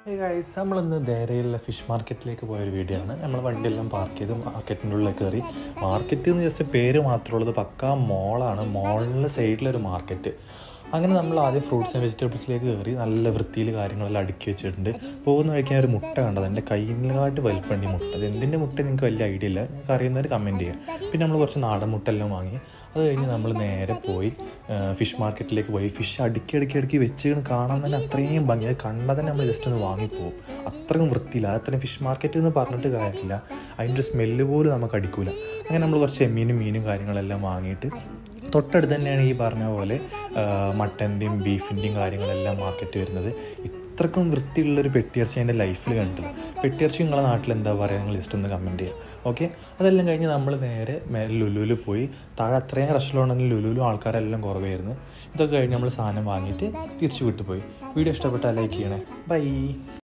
guys നമ്മളിന്ന് ദേരയിലുള്ള fish മാർക്കറ്റിലേക്ക് പോയൊരു വീഡിയോ ആണ് നമ്മൾ വണ്ടിയെല്ലാം പാർക്ക് ചെയ്ത് മാർക്കറ്റിൻ്റെ ഉള്ളിൽ കയറി മാർക്കറ്റ് എന്ന് ജസ്റ്റ് പേര് മാത്രമേ ഉള്ളത് പക്കാ മോളാണ് മോളിൻ്റെ സൈഡിലൊരു മാർക്കറ്റ് അങ്ങനെ നമ്മൾ ആദ്യം ഫ്രൂട്ട്സ് ആൻഡ് വെജിറ്റബിൾസിലേക്ക് കയറി നല്ല വൃത്തിയിൽ കാര്യങ്ങളെല്ലാം അടുക്കി വെച്ചിട്ടുണ്ട് പോകുന്ന വഴിക്കാൻ ഒരു മുട്ട കണ്ടത് എൻ്റെ കയ്യിലായിട്ട് വലിപ്പമുണ്ട് ഈ മുട്ട അത് എന്തിൻ്റെ മുട്ട നിങ്ങൾക്ക് വലിയ ഐഡിയ ഇല്ല നിങ്ങൾക്ക് അറിയുന്നവർ കമൻറ്റ് ചെയ്യാം പിന്നെ നമ്മൾ കുറച്ച് നാടൻ മുട്ട എല്ലാം വാങ്ങി അത് കഴിഞ്ഞ് നമ്മൾ നേരെ പോയി ഫിഷ് മാർക്കറ്റിലേക്ക് പോയി ഫിഷ് അടുക്കി അടുക്കി അടുക്കി വെച്ച് കാണാൻ തന്നെ അത്രയും ഭംഗി അത് കണ്ടാൽ തന്നെ നമ്മൾ ജസ്റ്റ് ഒന്ന് വാങ്ങിപ്പോവും അത്രയും വൃത്തിയില്ല അത്രയും ഫിഷ് മാർക്കറ്റ് എന്ന് പറഞ്ഞിട്ട് കാര്യമില്ല അതിൻ്റെ ഒരു സ്മെല്ല് പോലും നമുക്ക് അടിക്കൂല അങ്ങനെ നമ്മൾ കുറച്ച് ചെമ്മീനും മീനും കാര്യങ്ങളെല്ലാം വാങ്ങിയിട്ട് തൊട്ടടുത്ത് തന്നെയാണ് ഈ പറഞ്ഞ പോലെ മട്ടൻ്റെയും ബീഫിൻ്റെയും കാര്യങ്ങളെല്ലാം മാർക്കറ്റ് വരുന്നത് ഇത്രക്കും വൃത്തിയുള്ളൊരു പെട്ടിയിറച്ചി എൻ്റെ ലൈഫിൽ കണ്ടില്ല പെട്ടിയിറച്ചി നിങ്ങളുടെ നാട്ടിൽ എന്താ പറയുക നിങ്ങൾ ജസ്റ്റ് ഒന്ന് കമൻറ്റ് ചെയ്യാം ഓക്കെ അതെല്ലാം കഴിഞ്ഞ് നമ്മൾ നേരെ ലുലുവിൽ പോയി താഴെ അത്രയും റഷിലുണ്ടെങ്കിൽ ലുലുവിലും ആൾക്കാരെല്ലാം കുറവായിരുന്നു ഇതൊക്കെ കഴിഞ്ഞ് നമ്മൾ സാധനം വാങ്ങിയിട്ട് തിരിച്ചു വിട്ടുപോയി വീഡിയോ ഇഷ്ടപ്പെട്ടാൽ ലൈക്ക് ചെയ്യണേ ബൈ